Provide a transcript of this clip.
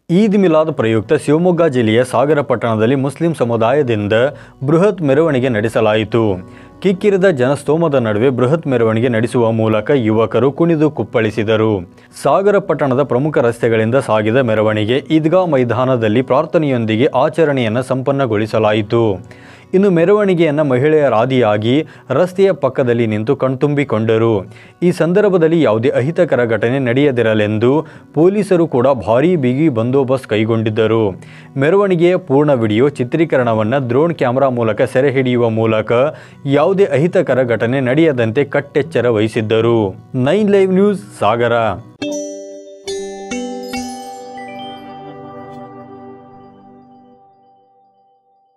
ಈದ್ ಮಿಲಾದ್ ಪ್ರಯುಕ್ತ ಶಿವಮೊಗ್ಗ ಜಿಲ್ಲೆಯ ಸಾಗರ ಪಟ್ಟಣದಲ್ಲಿ ಮುಸ್ಲಿಂ ಸಮುದಾಯದಿಂದ ಬೃಹತ್ ಮೆರವಣಿಗೆ ನಡೆಸಲಾಯಿತು ಕಿಕ್ಕಿರಿದ ಜನಸ್ತೋಮದ ನಡುವೆ ಬೃಹತ್ ಮೆರವಣಿಗೆ ನಡೆಸುವ ಮೂಲಕ ಯುವಕರು ಕುಣಿದು ಕುಪ್ಪಳಿಸಿದರು ಸಾಗರ ಪಟ್ಟಣದ ಪ್ರಮುಖ ರಸ್ತೆಗಳಿಂದ ಸಾಗಿದ ಮೆರವಣಿಗೆ ಈದ್ಗಾ ಮೈದಾನದಲ್ಲಿ ಪ್ರಾರ್ಥನೆಯೊಂದಿಗೆ ಆಚರಣೆಯನ್ನು ಸಂಪನ್ನಗೊಳಿಸಲಾಯಿತು ಇನ್ನು ಮೆರವಣಿಗೆಯನ್ನು ಮಹಿಳೆಯರಾದಿಯಾಗಿ ರಸ್ತೆಯ ಪಕ್ಕದಲ್ಲಿ ನಿಂತು ಕಣ್ತುಂಬಿಕೊಂಡರು ಈ ಸಂದರ್ಭದಲ್ಲಿ ಯಾವುದೇ ಅಹಿತಕರ ಘಟನೆ ನಡೆಯದಿರಲೆಂದು ಪೊಲೀಸರು ಕೂಡ ಭಾರೀ ಬಿಗಿ ಬಂದೋಬಸ್ತ್ ಕೈಗೊಂಡಿದ್ದರು ಮೆರವಣಿಗೆಯ ಪೂರ್ಣ ವಿಡಿಯೋ ಚಿತ್ರೀಕರಣವನ್ನು ಡ್ರೋನ್ ಕ್ಯಾಮೆರಾ ಮೂಲಕ ಸೆರೆ ಹಿಡಿಯುವ ಮೂಲಕ ಯಾವುದೇ ಅಹಿತಕರ ಘಟನೆ ನಡೆಯದಂತೆ ಕಟ್ಟೆಚ್ಚರ ವಹಿಸಿದ್ದರು ನೈನ್ ಲೈವ್ ನ್ಯೂಸ್ ಸಾಗರ